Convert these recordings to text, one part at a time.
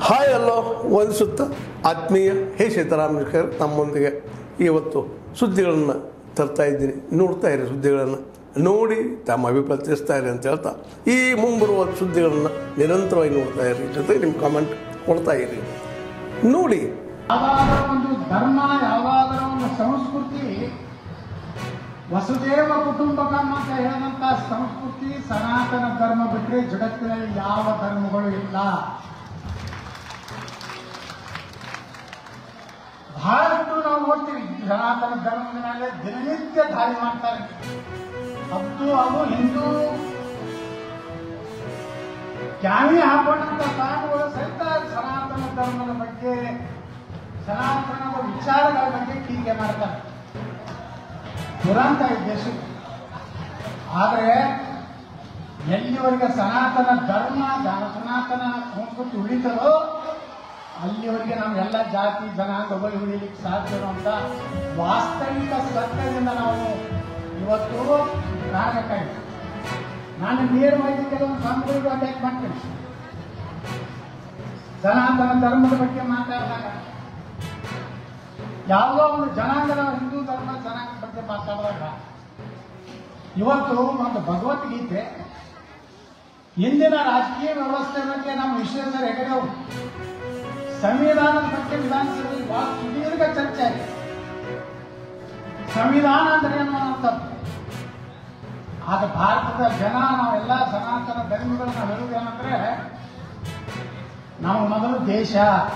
Hi ಅಲ್ಲೋ ವಂದಿಸುತ್ತ ಆತ್ಮೀಯ ಹೇ ಸೀತಾರಾಮಕರ್ ನಮ್ಮೊಂದಿಗೆ ಇವತ್ತು ಸುದ್ದಿಗಳನ್ನು ತರ್ತಾ ಇದ್ದೀನಿ ನೋಡ್ತಾ ಇರಿ ಸುದ್ದಿಗಳನ್ನು ನೋಡಿ ತಮ್ಮ ಅಭಿಪ್ರಾಯ ತಿಳಿಸ್ತಾ ಇರಿ ಅಂತ ಹೇಳ್ತಾ ಈ ಮುಂಬರುವ ಸುದ್ದಿಗಳನ್ನು ನಿರಂತರವಾಗಿ ನೋಡ್ತಾ ಇರಿ ಜೊತೆಗೆ ನಿಮ್ಮ ಕಾಮೆಂಟ್ ಕೊಡ್ತಾ ಇರಿ ನೋಡಿ ಯಾವಾಗಲೂ ಒಂದು ಧರ್ಮ ಯಾವಾಗಲೂ ಒಂದು ಸಂಸ್ಕೃತಿ ವಸುದೇವ ಕುಟುಂಬಕಂ ಅಂತ ಹೇಳಿದಂತ ಸಂಸ್ಕೃತಿ ಸನಾತನ ಧರ್ಮ ಬಿಟ್ಟರೆ ಜಗತ್ತಿನಲ್ಲಿ ಯಾವ ಧರ್ಮಗಳು ಇಲ್ಲ ಬಹಳಷ್ಟು ನಾವು ನೋಡ್ತೀವಿ ಸನಾತನ ಧರ್ಮದ ಮೇಲೆ ದಿನನಿತ್ಯ ದಾಳಿ ಮಾಡ್ತಾರೆ ಅದು ಅದು ಹಿಂದೂ ಕ್ಯಾವಿ ಹಾಕೊಂಡಂತ ಸಾಧುಗಳು ಸಹಿತ ಸನಾತನ ಧರ್ಮದ ಬಗ್ಗೆ ಸನಾತನದ ವಿಚಾರಗಳ ಬಗ್ಗೆ ಟೀಕೆ ಮಾಡ್ತಾರೆ ದುರಂತ ಈ ದೇಶಕ್ಕೆ ಆದರೆ ಎಲ್ಲಿವರೆಗೆ ಸನಾತನ ಧರ್ಮ ದ- ಸನಾತನ ಸಂಸ್ಕೃತಿ ಉಳಿತದೋ ಅಲ್ಲಿವರೆಗೆ ನಮ್ಮೆಲ್ಲ ಜಾತಿ ಜನಾಂಗಗಳು ಉಳಿಲಿಕ್ಕೆ ಸಾಧ್ಯ ಅಂತ ವಾಸ್ತವಿಕ ಸತ್ಯದಿಂದ ನಾವು ಇವತ್ತು ಕಾಣಬೇಕಾಗಿದೆ ನಾನು ನೇರವಾಗಿ ಕೆಲವೊಂದು ಸಂಘಗಳಿಗೆ ಅಟ್ಯಾಕ್ ಮಾಡ್ತೇನೆ ಸನಾತನ ಧರ್ಮದ ಬಗ್ಗೆ ಮಾತಾಡಿದಾಗ ಯಾವುದೋ ಒಂದು ಜನಾಂಗದ ಹಿಂದೂ ಧರ್ಮ ಜನಾಂಗದ ಬಗ್ಗೆ ಮಾತಾಡಿದಾಗ ಇವತ್ತು ಒಂದು ಭಗವದ್ಗೀತೆ ಇಂದಿನ ರಾಜಕೀಯ ವ್ಯವಸ್ಥೆ ಬಗ್ಗೆ ನಮ್ಮ ವಿಶ್ವೇಶ್ವರ ಹೆಗಡೆ ಅವರು ಸಂವಿಧಾನದ ಬಗ್ಗೆ ವಿಧಾನಸಭೆಯಲ್ಲಿ ಬಹಳ ಸುದೀರ್ಘ ಚರ್ಚೆ ಆಗಿದೆ ಸಂವಿಧಾನ ಅಂದ್ರೆ ಏನು ಅನ್ನೋಂಥದ್ದು ಆಗ ಭಾರತದ ಜನ ನಾವೆಲ್ಲ ಸನಾತನ ಧರ್ಮಗಳು ನಾವು ಹೇಳುವುದೇನಂದ್ರೆ ನಾವು ಮೊದಲು ದೇಶ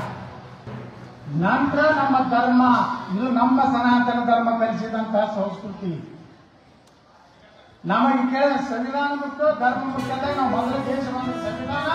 ನಂತರ ನಮ್ಮ ಧರ್ಮ ಇದು ನಮ್ಮ ಸನಾತನ ಧರ್ಮ ಕಲಿಸಿದಂತಹ ಸಂಸ್ಕೃತಿ ನಮಗೆ ಕೇಳ ಸಂವಿಧಾನ ಬಿಟ್ಟು ಧರ್ಮ ಬಿಟ್ಟಲ್ಲ ನಾವು ಮೊದಲು ದೇಶ ಬಂದ ಸಂವಿಧಾನ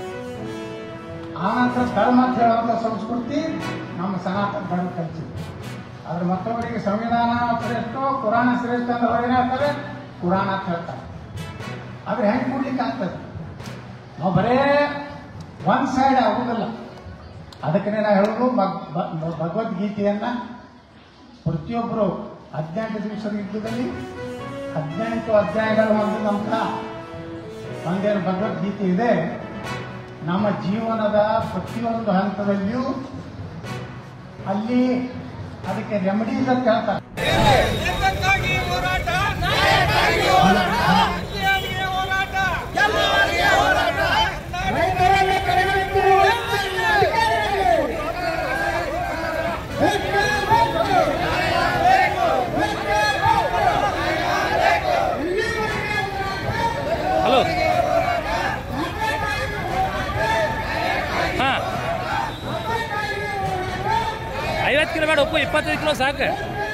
ಆನಂತರ ಧರ್ಮ ಅಂತ ಹೇಳುವಂಥ ಸಂಸ್ಕೃತಿ ನಮ್ಮ ಸನಾತನ ಧರ್ಮ ಕಲಿಸಿದೆ ಆದ್ರೆ ಮತ್ತೊಬ್ಬರಿಗೆ ಸಂವಿಧಾನ ಶ್ರೇಷ್ಠ ಪುರಾಣ ಶ್ರೇಷ್ಠ ಅಂತ ಅವ್ರು ಏನ್ ಹೇಳ್ತಾರೆ ಪುರಾಣ ಅಂತ ಹೇಳ್ತಾರೆ ಆದ್ರೆ ಹೆಂಗೆ ಕೊಡ್ಲಿಕ್ಕೆ ಆಗ್ತದೆ ನಾವು ಬರೇ ಒನ್ ಸೈಡ್ ಆಗುದಿಲ್ಲ ಅದಕ್ಕೆ ನಾ ಹೇಳೋದು ಭಗ್- ಭಗ್- ಭಗವದ್ಗೀತೆಯನ್ನ ಪ್ರತಿಯೊಬ್ಬರು ಹದಿನೆಂಟು ದಿವಸದ ಯುದ್ಧದಲ್ಲಿ ಹದಿನೆಂಟು ಅಧ್ಯಾಯಗಳು ಹೊಂದಿದಂಥ ಒಂದೇನು ಭಗವದ್ಗೀತೆ ಇದೆ ನಮ್ಮ ಜೀವನದ ಪ್ರತಿಯೊಂದು ಹಂತದಲ್ಲಿಯೂ ಅಲ್ಲಿ ಅದಕ್ಕೆ ರೆಮಿಡೀಸ್ ಅಂತ ಹೇಳ್ತಾರೆ ಇದಕ್ಕಾಗಿ ಹೋರಾಟ ನ್ಯಾಯಕ್ಕಾಗಿ ಹೋರಾಟ ಹಲೋ ಹಾಂ ಐವತ್ತು ಕಿಲೋ ಬೇಡ ಉಪ್ಪು ಇಪ್ಪತ್ತೈದು ಕಿಲೋ ಸಾಕು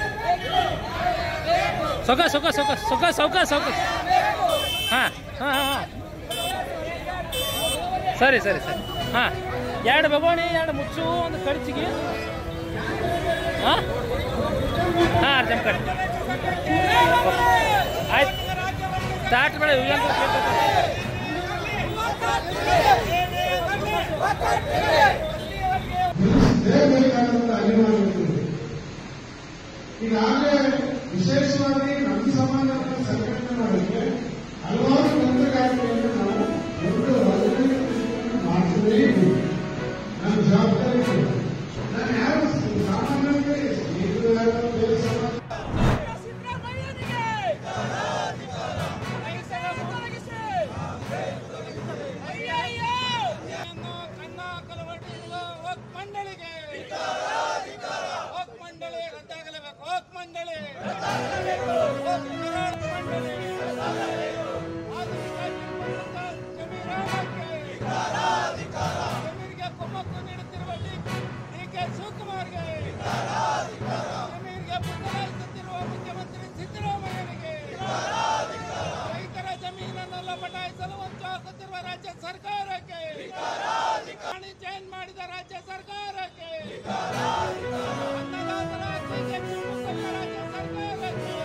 ಸೊಕ ಸೊಕ ಸೊಕ ಸೊಕ ಸೌಕ ಸೌಕ ಹಾಂ ಹಾಂ ಹಾಂ ಹಾಂ ಸರಿ ಸರಿ ಸರಿ ಹಾಂ ಎರಡು ಬಗೋಣಿ ಎರಡು ಮುಚ್ಚು ಒಂದು ಕಡ್ಚಿಗೆ ಹಾಂ ಹಾಂ ಅರ್ಜೆಂಟ್ ಕಟ್ ಆಯ್ತು ಸ್ಟಾರ್ಟ್ ಬೇಡ ಇವೆಲ್ಲ ಬೇಕಾದಂತ ಅನಿವಾರ್ಯತೆ ಈಗಾಗಲೇ ವಿಶೇಷವಾಗಿ ನಮ್ಮ ಸಮಾಜದ ಸಂಘಟನೆ ಮಾಡಲಿಕ್ಕೆ ಹಲವಾರು ತಂತ್ರಗಾರಿಕೆಯನ್ನು ನಾವು ಒಂದು ಹೊರಗಡೆ ಮಾಡ್ತಲೇ ಇದ್ದೀವಿ ನಮ್ಮ ಜವಾಬ್ದಾರಿ ಇದೆ. ನಾನು ಯಾರು ಸಾಮಾನ್ಯವಾಗಿ ಸ್ನೇಹಿತರಾದ ಬೇರೆ ಸಮಾಜ ಮಂಡಳಿಗೆ ಹೋಗ್ ಮಂಡಳಿ ರದ್ದಾಗಲೇಬೇಕು ಹೋಗ್ ಮಂಡಳಿ ಹೋಗ್ ಕರಾಳ ಮಂಡಳಿ ಆಧುನಿಕ ಜಿಲ್ಲೆಗಳಿಂದ ಜಮೀರಾಣಕ್ಕೆ ಜಮೀರಿಗೆ ಕುಮ್ಮಕ್ಕು ನೀಡುತ್ತಿರುವ ಡಿ ಕೆ ಶಿವಕುಮಾರ್ಗೆ ಜಮೀರಿಗೆ ಬದಲಾಯಿಸುತ್ತಿರುವ ಮುಖ್ಯಮಂತ್ರಿ ಸಿದ್ದರಾಮಯ್ಯನಿಗೆ ರೈತರ ಜಮೀನನ್ನೆಲ್ಲ ಬಟಾಯಿಸಲು ವಂಚ ಹಾಕುತ್ತಿರುವ ರಾಜ್ಯ ಸರ್ಕಾರಕ್ಕೆ ವಾಣಿಜ್ಯ ಏನ್ ಮಾಡಿದ ರಾಜ್ಯ ಸರ್ಕಾರಕ್ಕೆ ಅನ್ನದಾತರ ಆಸ್ತಿಗೆ ಚುಮ್ಮುಕೊಟ್ಟ ರಾಜ್ಯ ಸರ್ಕಾರಕ್ಕೆ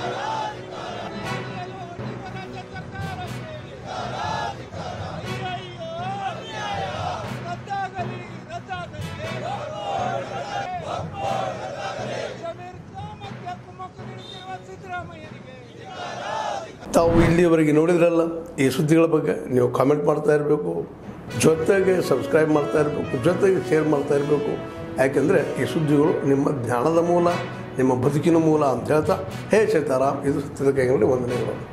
ಅರಿಯಲು ಹೊರಟಿರುವ ರಾಜ್ಯ ಸರ್ಕಾರಕ್ಕೆ ಅಯ್ಯಯ್ಯೋ ರದ್ದಾಗಲಿ ರದ್ದಾಗಲಿ ಜಮೀರ್ ಗ್ರಾಮಕ್ಕೆ ಕುಮ್ಮಕ್ಕು ನೀಡುತ್ತಿರುವ ಸಿದ್ದರಾಮಯ್ಯನಿಗೆ ತಾವು ಇಲ್ಲಿಯವರೆಗೆ ನೋಡಿದ್ರಲ್ಲ ಈ ಸುದ್ದಿಗಳ ಬಗ್ಗೆ ನೀವು ಕಾಮೆಂಟ್ ಮಾಡ್ತಾ ಇರಬೇಕು ಜೊತೆಗೆ ಸಬ್ಸ್ಕ್ರೈಬ್ ಮಾಡ್ತಾ ಇರಬೇಕು ಜೊತೆಗೆ ಶೇರ್ ಮಾಡ್ತಾ ಇರಬೇಕು ಯಾಕೆಂದರೆ ಈ ಸುದ್ದಿಗಳು ನಿಮ್ಮ ಜ್ಞಾನದ ಮೂಲ ನಿಮ್ಮ ಬದುಕಿನ ಮೂಲ ಅಂತ ಹೇಳ್ತಾ ಹೇ ಸೀತಾರಾಮ್ ಇದು ಸತ್ಯದ ಕೈಗಳಲ್ಲಿ ವಂದನೆಗಳು